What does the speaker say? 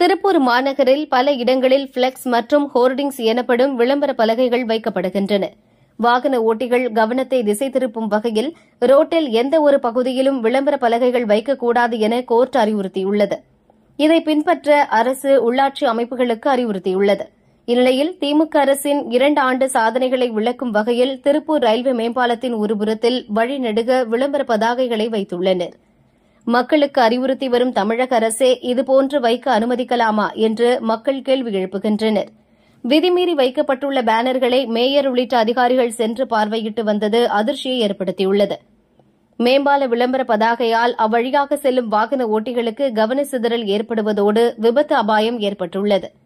திருப்பூர் மாநகரில் பல இடங்களில் பிளெக்ஸ் மற்றும் ஹோர்டிங்ஸ் எனப்படும் விளம்பர பலகைகள் வைக்கப்படுகின்றன வாகன ஓட்டிகள் கவனத்தை திசை திருப்பும் வகையில் ரோட்டில் எந்த ஒரு பகுதியிலும் விளம்பர பலகைகள் வைக்கக்கூடாது என கோர்ட் அறிவுறுத்தியுள்ளது இதை பின்பற்ற அரசு உள்ளாட்சி அமைப்புகளுக்கு அறிவுறுத்தியுள்ளது இந்நிலையில் திமுக அரசின் இரண்டு ஆண்டு சாதனைகளை விளக்கும் வகையில் திருப்பூர் ரயில்வே மேம்பாலத்தின் ஒருபுறத்தில் வழிநெடுக விளம்பர பதாகைகளை வைத்துள்ளனர் மக்களுக்கு அறிவுறுத்தி வரும் தமிழக அரசே இதுபோன்று வைக்க அனுமதிக்கலாமா என்று மக்கள் கேள்வி எழுப்புகின்றனர் விதிமீறி வைக்கப்பட்டுள்ள பேனர்களை மேயர் உள்ளிட்ட அதிகாரிகள் சென்று பார்வையிட்டு வந்தது அதிர்ச்சியை ஏற்படுத்தியுள்ளது மேம்பால விளம்பர பதாகையால் அவ்வழியாக செல்லும் வாகன ஓட்டிகளுக்கு கவன சிதறல் ஏற்படுவதோடு விபத்து அபாயம் ஏற்பட்டுள்ளது